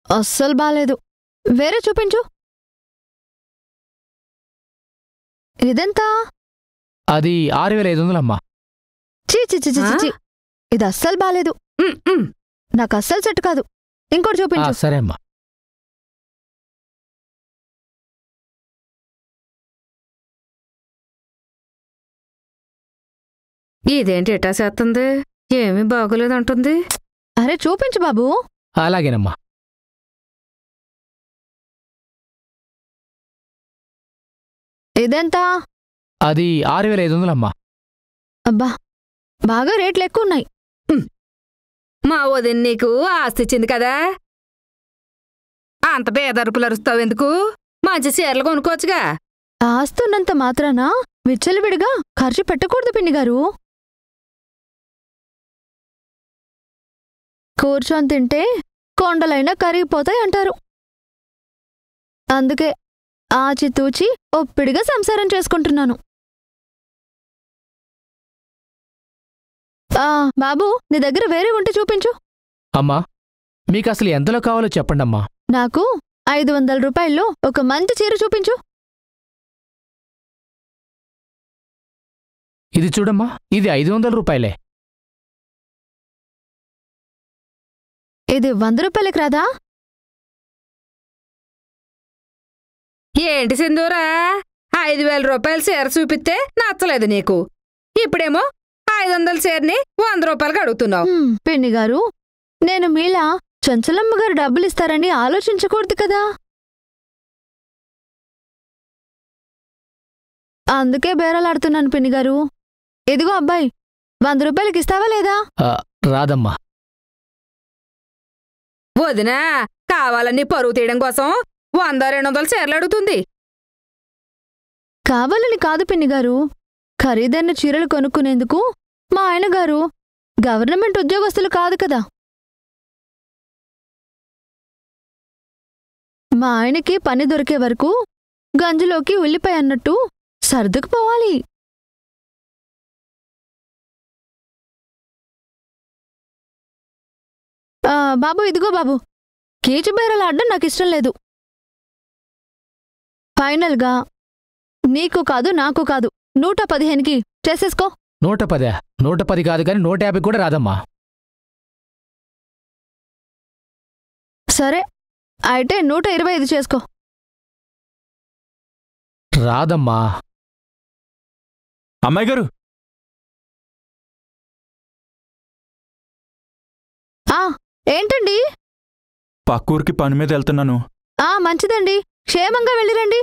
అస్సలు బాలేదు వేరే చూపించు ఇదెంతా అది ఆరు వేల ఐదు వందలమ్మా చీ చీ చీ చీ, చీ, చీ. ఇది అస్సలు బాలేదు ఉమ్, ఉమ్. నాకు అస్సలు సెట్ కాదు ఇంకోటి ఆ, చూపించు సరే అమ్మా ఇదేంటి ఎటా చేస్తుంది ఏమీ బాగోలేదంటుంది అరే చూపించు బాబు అలాగేనమ్మా ఇదెంతా అది ఆరు వేల ఐదు వందలమ్మా అబ్బా బాగా రేట్లు ఎక్కువ ఉన్నాయి మా వదిన నీకు ఆస్తి ఇచ్చింది కదా అంత బేదరుపులు అరుస్తావు ఎందుకు మంచి చీరలు కొనుక్కోవచ్చుగా ఆస్తున్నంత మాత్రాన విచ్చలవిడిగా ఖర్చు పెట్టకూడదు పిన్ని గారు కూర్చొని తింటే కొండలైనా కరిగిపోతాయి అంటారు అందుకే ఆచితూచి ఒప్పిడిగా సంసారం చేసుకుంటున్నాను ఆ బాబు నీ దగ్గర వేరే ఉంటే చూపించు అమ్మా మీకు అసలు ఎంతలో కావాలో చెప్పండమ్మా నాకు ఐదు వందల రూపాయల్లో ఒక మంచి చీర చూపించు ఇది చూడమ్మా ఇది ఐదు వందల రూపాయలే ఇది వంద రూపాయలకి రాదా ఏంటి సింధూరా ఐదు వేల రూపాయల చీర చూపిస్తే నచ్చలేదు నీకు ఇప్పుడేమో ఐదు వందల చీరని వంద రూపాయలకి అడుగుతున్నావు హ్మ్, పిన్ని గారు నేను మీలా చంచలమ్మ గారు డబ్బులు ఇస్తారని ఆలోచించకూడదు కదా అందుకే బేరాలాడుతున్నాను పిన్ని గారు ఇదిగో అబ్బాయి వంద రూపాయలకి ఇస్తావా లేదా ఆ, రాదమ్మా వదినా కావాలని పరువు తీయడం కోసం వంద రెండు వందల చీరలు అడుగుతుంది కావాలని కాదు పిన్ని గారు ఖరీదైన చీరలు కొనుక్కునేందుకు మా ఆయన గారు గవర్నమెంట్ ఉద్యోగస్తులు కాదు కదా మా ఆయనకి పని దొరికే వరకు గంజిలోకి ఉల్లిపాయ అన్నట్టు సర్దుకుపోవాలి ఆ, బాబు ఇదిగో బాబు కీచు బేరాలు ఆడడం నాకు ఇష్టం లేదు ఫైనల్గా నీకు కాదు నాకు కాదు నూట పదిహేనుకి చేసేసుకో నూట పదే నూట పది కాదు కానీ నూట యాభై కూడా రాదమ్మా సరే అయితే నూట ఇరవై ఐదు చేసుకో రాదమ్మా అమ్మాయి గారు ఆ ఏంటండి పక్కూరికి పని మీద వెళ్తున్నాను ఆ మంచిదండి క్షేమంగా వెళ్ళిరండి